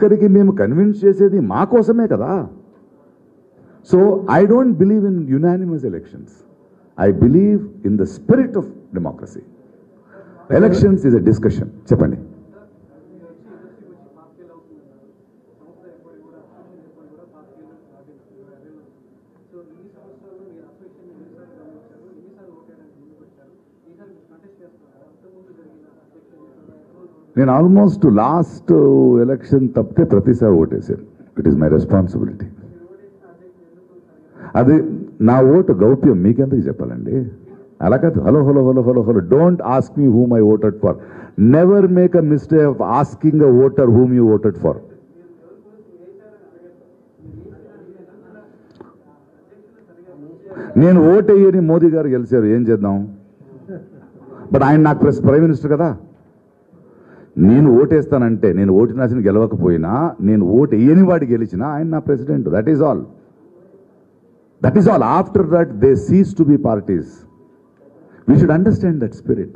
ఆఖరికి మేము కన్విన్స్ చేసేది మా కోసమే కదా so I don't believe in unanimous elections I believe in the spirit of democracy elections is a discussion చెప్పండి నేను ఆల్మోస్ట్ లాస్ట్ ఎలక్షన్ తప్పితే ప్రతిసారి ఓటేశాను ఇట్ ఈస్ మై రెస్పాన్సిబిలిటీ అది నా ఓటు గౌప్యం మీకెందుకు చెప్పాలండి అలా కాదు hello hello hello hello hello don't ask me whom I voted for never make a mistake of asking a voter whom you voted for నేను ఓటేయని మోదీ గారు గెలిచారు ఏం చేద్దాం బట్ ఆయన నాకు ప్రెస్ ప్రైమ్ మినిస్టర్ కదా నేను ఓటేస్తానంటే నేను ఓటు నాసిన గెలవకపోయినా నేను ఓటు వేయని వాడు గెలిచినా ఆయన నా president that is all that is all after that they cease to be parties we should understand that spirit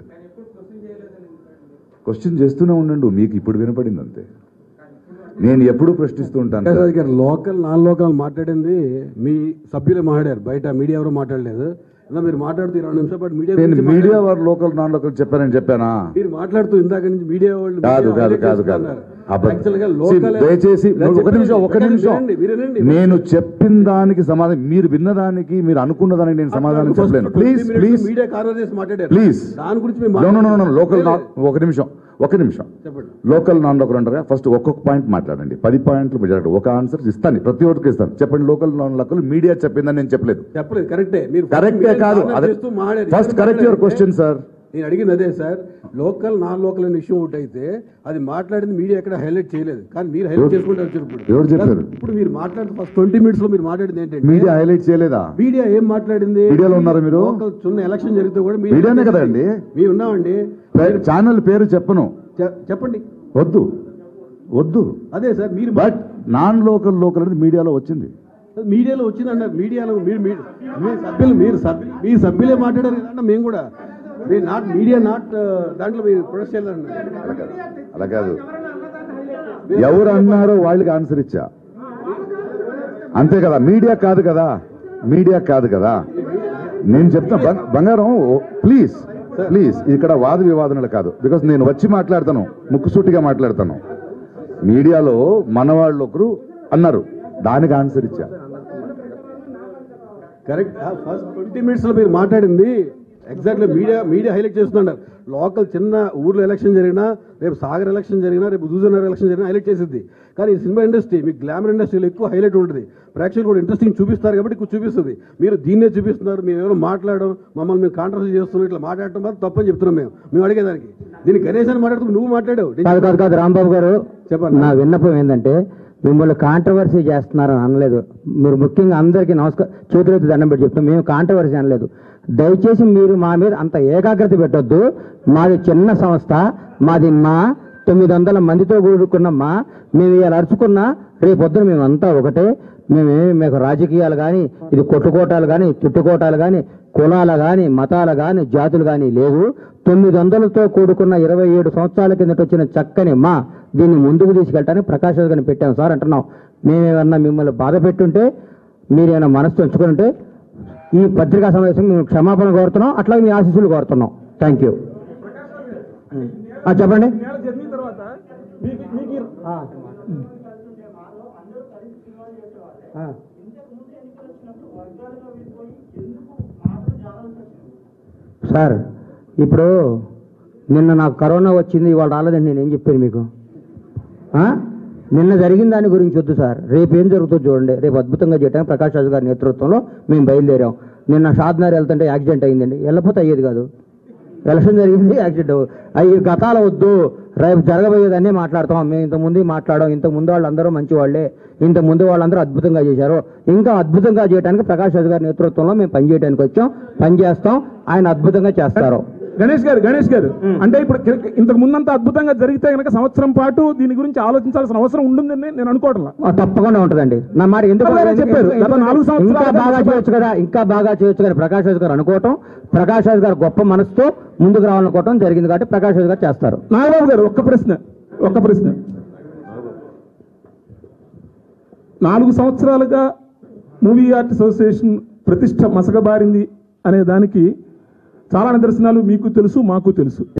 question చేస్తూనే ఉండండు మీకు ఇప్పుడు వినపడింది అంతే నేను ఎప్పుడూ ప్రశ్నిస్తూ ఉంటాను సార్. ప్రకాష్ గారు లోకల్ నాన్ లోకల్ మాట్లాడింది మీ సభ్యులే మాట్లాడారు బయట మీడియా ఎవరు మాట్లాడలేదు ఇలా మీరు మాట్లాడుతూ ఇరవై నిమిషాల పాటు మీడియా నేను గురించి మీడియా మాట్లాడారు. వారు లోకల్ నాన్ లోకల్ చెప్పానని చెప్పానా మీరు మాట్లాడుతూ ఇందాక నుంచి మీడియా వాళ్ళు కాదు మీడియా కాదు highlight కాదు కాదు చేస్తున్నారు. అబద్ధం. Actual గా See, local- దయచేసి ఇలా ఒక నిమిషం ఒక చెప్పండి, నిమిషం వినండి, వినండి. నేను చెప్పిన దానికి సమాధానం మీరు విన్న దానికి మీరు అనుకున్న దానికి నేను సమాధానం First చెప్పలేను 20 please minutes please media conversation మాట్లాడారు ప్లీజ్ దాని గురించి మేము నో నో నో మాట్లాడారు. లోకల్ లేదు, ఒక నిమిషం ఒక నిమిషం చెప్పండి లోకల్ నాన్ లోకల్ అంటారా ఫస్ట్ ఒక్కొక్క పాయింట్ మాట్లాడండి పది పాయింట్లు మాట్లాడండి ఒక ఆన్సర్ ఇస్తాను ప్రతి ఒక్కరికి ఇస్తాను చెప్పండి లోకల్ నాన్ లోకల్ మీడియా చెప్పిందని నేను చెప్పలేదు చెప్పలేదు కరెక్టే మీరు కరెక్టే మీడియా కాదు corner అదే చేస్తూ మాట్లాడారు. ఫస్ట్ ఇక్కడ కరెక్ట్ యువర్ మాట్లాడితే- క్వశ్చన్ సార్ నేను అడిగింది అదే సార్ లోకల్ నాన్ లోకల్ అనే విషయం ఒకటి అయితే అది మాట్లాడింది మీడియా ఎక్కడ హైలైట్ చేయలేదు కానీ మీరు హైలైట్ ఎవరు- చేసుకుంటే వచ్చారు ఇప్పుడు ఎవరు చెప్పారు? ఇప్పుడు మీరు మాట్లాడుతూ ఫస్ట్ ట్వంటీ మినిట్స్ లో మీరు మాట్లాడింది ఏంటంటే మీడియా హైలైట్ చేయలేదా మీడియా ఏం మాట్లాడింది మీడియాలో ఉన్నారా మీరు? లోకల్ చిన్న ఎలక్షన్ జరిగితే కూడా మీడియా మీడియానే కదండి. మేము ఉన్నామండి ఛానల్ పేరు చెప్పను చె- చెప్పండి వద్దు వద్దు అదే సార్ మీరు బట్ నాన్ లోకల్ లోకల్ అనేది మీడియాలో వచ్చింది మీడియాలో వచ్చిందన్నారు మీడియాలో మీరు మీ మీ సభ్యులు మీరు సభ్యులు మీ సభ్యులే మాట్లాడారు కదన్నా మేము కూడా మీరు నాట్ మీడియా నాట్ దాంట్లో మీరు ప్రొడక్ట్ చేయాలన్నారు అలా కాదు అలా కాదు ఎవరు అన్నారో వాళ్ళకి ఆన్సర్ ఇచ్చా అంతే కదా మీడియా కాదు కదా మీడియా కాదు కదా నేను చెప్తా బంగ- బంగారం ప్లీజ్ ప్లీజ్ ఇక్కడ వాద వివాదనలు కాదు బికాస్ నేను వచ్చి మాట్లాడతాను ముక్కుసూటిగా మాట్లాడతాను మీడియాలో మన వాళ్ళు ఒకరు అన్నారు దానికి ఆన్సర్ ఇచ్చా కరెక్ట్ ఫస్ట్ ట్వంటీ మినిట్స్ లో మీరు మాట్లాడింది ఎగ్జాక్ట్లీ మీడియా మీడియా హైలైట్ చేస్తున్నారు లోకల్ చిన్న ఊర్లో ఎలక్షన్ జరిగినా రేపు సాగర్ ఎలక్షన్ జరిగినా రేపు హుజూర్నగర్ ఎలక్షన్ జరిగినా హైలైట్ చేసింది కానీ ఈ సినిమా ఇండస్ట్రీ మీకు గ్లామర్ ఇండస్ట్రీలో ఎక్కువ హైలైట్ ఉంటుంది ప్రేక్షకులు కూడా ఇంట్రెస్టింగ్ చూపిస్తారు కాబట్టి ఎక్కువ చూపిస్తుంది మీరు దీన్నే చూపిస్తున్నారు మేము ఎవరో మాట్లాడడం మమ్మల్ని మేము కాంట్రవర్సీ చేస్తున్నాం ఇట్లా మాట్లాడటం మాత్రం తప్పని చెప్తున్నాం మేము మేము అడిగేదానికి దీనికి గణేష్ అని మాట్లాడుతూ నువ్వు మాట్లాడావు కాదు కాదు కాదు రాంబాబు గారు చెప్పండి. నా విన్నపం ఏంటంటే మిమ్మల్ని కాంట్రవర్సీ చేస్తున్నారని అనలేదు మీరు ముఖ్యంగా అందరికీ నమస్కారం చేతులెత్తి దండం పెట్టి చెప్తాం మేము కాంట్రవర్సీ అనలేదు దయచేసి మీరు మా మీద అంత ఏకాగ్రత పెట్టొద్దు మాది చిన్న సంస్థ మాది మా తొమ్మిది వందల మందితో కూడుకున్న మా మేము ఇలా అరుచుకున్నా రేపు పొద్దున మేమంతా ఒకటే మేమేమి మీకు రాజకీయాలు కానీ ఇది కొట్టుకోటాలు కానీ తిట్టుకోటాలు కానీ కులాలు కానీ మతాలు కానీ జాతులు కానీ లేవు తొమ్మిది వందలతో కూడుకున్న ఇరవై ఏడు సంవత్సరాల కిందట వచ్చిన చక్కని మా దీన్ని ముందుకు తీసుకెళ్ళటానికి ప్రకాష్ రాజు గారిని పెట్టాం సార్ అంటున్నాం మేమేమన్నా మిమ్మల్ని బాధ పెట్టుంటే మీరేమైనా మనసు ఉంచుకుని ఉంటే ఈ పత్రికా సమావేశం మేము క్షమాపణ కోరుతున్నాం అట్లాగే మీ ఆశీస్సులు కోరుతున్నాం థ్యాంక్ యూ చెప్పండి ఆ. ఆ. సార్ ఇప్పుడు నిన్న నాకు కరోనా వచ్చింది ఇవాళ రాలేదండి నేను ఏం చెప్పాను మీకు ఆ? నిన్న జరిగిన దాని గురించి వద్దు సార్ రేపు ఏం జరుగుతుందో చూడండి రేపు అద్భుతంగా చేయడానికి ప్రకాష్ రాజు గారి నేతృత్వంలో మేము బయలుదేరాం నిన్న షాద్నగర్ వెళ్తుంటే యాక్సిడెంట్ అయిందండి వెళ్ళకపోతే అయ్యేది కాదు ఎలక్షన్ జరిగింది యాక్సిడెంట్ అవి గతాల వద్దు రేపు జరగబోయేదన్నీ మాట్లాడతాం మేము ఇంత ముందు మాట్లాడాం ఇంత ముందు వాళ్ళందరూ మంచి వాళ్ళే ఇంత ముందు వాళ్ళందరూ అద్భుతంగా చేశారు ఇంకా అద్భుతంగా చేయడానికి ప్రకాష్ రాజు గారి నేతృత్వంలో మేము పనిచేయడానికి వచ్చాం పని చేస్తాం ఆయన అద్భుతంగా చేస్తారు గణేష్ గారు గణేష్ గారు అంటే ఇప్పుడు కి- ఇంతకు ముందంత అద్భుతంగా జరిగితే కనుక సంవత్సరం పాటు దీని గురించి ఆలోచించాల్సిన అవసరం ఉంటుందని నేను అనుకోవట్లా ఆ, తప్పకుండా ఉంటుందండి నా మాట ఎందుకు అలాగే చెప్పారు. గత నాలుగు ఇంకా సంవత్సరాలుగా బాగా చేయొచ్చు కదా ఇంకా బాగా చేయొచ్చు కదా ప్రకాష్ రాజు గారు అనుకోవటం ప్రకాష్ రాజు గారు గొప్ప మనసుతో ముందుకు రావాలనుకోవటం జరిగింది కాబట్టి ప్రకాష్ రాజు గారు చేస్తారు నాగబాబు గారు ఒక్క ప్రశ్న ఒక్క ప్రశ్న నాలుగు సంవత్సరాలుగా మూవీ ఆర్ట్ అసోసియేషన్ ప్రతిష్ట మసకబారింది అనే దానికి చాలా నిదర్శనాలు మీకు తెలుసు మాకు తెలుసు